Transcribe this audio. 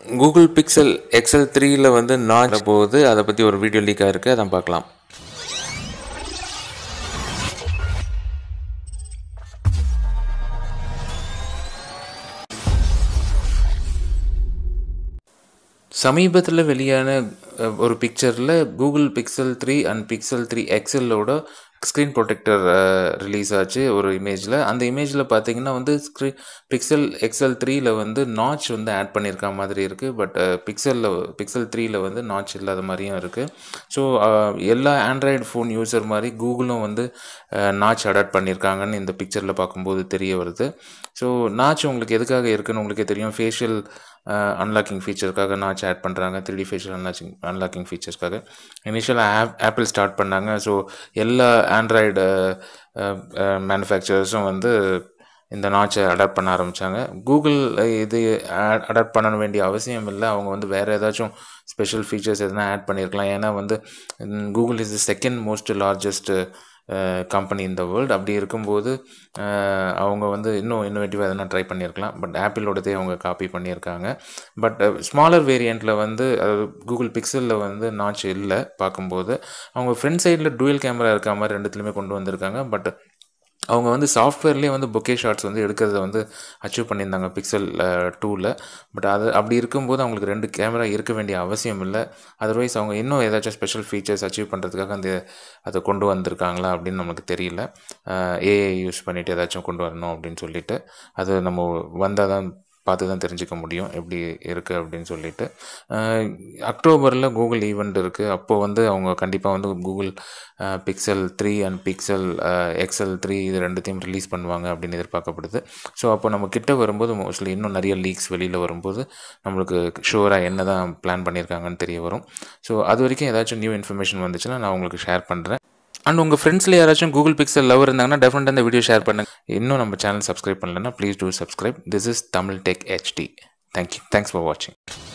Google pixel XL த்ரீயில் வந்து notch போகுது அதை பற்றி ஒரு வீடியோ லீக் ஆயிருக்கு அதான் பார்க்கலாம் சமீபத்தில் வெளியான அஹ், ஒரு பிக்சரில் Google Pixel three and Pixel three எக்ஸலோட ஸ்க்ரீன் ப்ரொடெக்டர் ரிலீஸ் ஆச்சு ஒரு இமேஜில் அந்த இமேஜில் பார்த்தீங்கன்னா வந்து ஸ்க்ரீன் பிக்சல் எக்ஸல் த்ரீயில் வந்து நாச் வந்து ஆட் பண்ணியிருக்க மாதிரி இருக்குது பட் பிக்சலில் பிக்சல் த்ரீயில் வந்து நாச் இல்லாத மாதிரியும் இருக்குது ஸோ எல்லா ஆண்ட்ராய்டு ஃபோன் யூசர் மாதிரி கூகுளும் வந்து நாச் அடாப்ட் பண்ணியிருக்காங்கன்னு இந்த பிக்சரில் பார்க்கும்போது தெரிய வருது ஸோ நாச் உங்களுக்கு எதுக்காக இருக்குன்னு உங்களுக்கே தெரியும் ஃபேஷியல் அன்லாக்கிங் ஃபீச்சருக்காக நாச் ஆட் பண்ணுறாங்க த்ரீ ஃபேஷியல் அன்லாக்கிங் அன்லாக்கிங் ஃபீச்சர்ஸ்க்காக இனிஷியலாக ஆப் ஆப்பிள் ஸ்டார்ட் பண்ணாங்க ஸோ எல்லா ஆண்ட்ராய்டு மேனுஃபேக்சரர்ஸும் வந்து இந்த நாச்சை அடாப்ட் பண்ண ஆரம்பித்தாங்க கூகுள் இது அடாப்ட் பண்ண வேண்டிய அவசியம் இல்லை அவங்க வந்து வேறு ஏதாச்சும் ஸ்பெஷல் ஃபீச்சர்ஸ் எதனா ஆட் பண்ணியிருக்கலாம் ஏன்னா வந்து Google is the second most largest company இந்த வேர்ல்டு அப்படி இருக்கும்போது அஹ், அவங்க வந்து இன்னும் இன்னோவேட்டிவாக எதனா ட்ரை பண்ணியிருக்கலாம் பட் ஆப்பிளோடதே அவங்க காப்பி பண்ணியிருக்காங்க பட் ஸ்மாலர் வேரியண்ட்டில் வந்து அதாவது கூகுள் பிக்சலில் வந்து நாச் இல்லை பார்க்கும்போது அவங்க ஃப்ரண்ட் சைடில் டூயல் கேமரா இருக்க மாதிரி ரெண்டுத்துலையுமே கொண்டு வந்திருக்காங்க பட் அவங்க வந்து சாஃப்ட்வேர்லேயே வந்து பொக்கே ஷாட்ஸ் வந்து எடுக்கிறத வந்து அச்சீவ் பண்ணியிருந்தாங்க பிக்சல் டூவில் பட் அது அப்படி இருக்கும்போது அவங்களுக்கு ரெண்டு கேமரா இருக்க வேண்டிய அவசியம் இல்லை அதர்வைஸ் அவங்க இன்னும் ஏதாச்சும் ஸ்பெஷல் ஃபீச்சர்ஸ் அச்சீவ் பண்ணுறதுக்காக அந்த அதை கொண்டு வந்திருக்காங்களா அப்படின்னு நமக்கு தெரியல ஏஐ யூஸ் பண்ணிட்டு ஏதாச்சும் கொண்டு வரணும் அப்படின்னு சொல்லிட்டு அது நம்ம வந்தால் தான் பார்த்து தான் தெரிஞ்சுக்க முடியும் எப்படி இருக்குது அப்படின்னு சொல்லிட்டு அக்டோபரில் கூகுள் ஈவெண்ட் இருக்குது அப்போது வந்து அவங்க கண்டிப்பாக வந்து Google Pixel three and Pixel XL three இது ரெண்டுத்தையும் ரிலீஸ் பண்ணுவாங்க அப்படின்னு எதிர்பார்க்கப்படுது ஸோ அப்போ நம்ம கிட்ட வரும்போது மோஸ்ட்லி இன்னும் நிறைய லீக்ஸ் வெளியில் வரும்போது நம்மளுக்கு ஷுவராக என்ன தான் பிளான் பண்ணியிருக்காங்கன்னு தெரிய வரும் ஸோ அது வரைக்கும் ஏதாச்சும் நியூ இன்ஃபர்மேஷன் வந்துச்சுன்னா நான் உங்களுக்கு ஷேர் பண்ணுறேன் அண்ட் உங்கள் ஃப்ரெண்ட்ஸில் யாராச்சும் கூகுள் பிக்சல் லவ் இருந்தாங்கன்னா டெஃபினட்டாக இந்த வீடியோ ஷேர் பண்ணுங்க இன்னும் நம்ம சேனல் சப்ஸ்கிரைப் பண்ணலன்னா please do subscribe this is Tamil tech HD thank you thanks for வாட்சிங்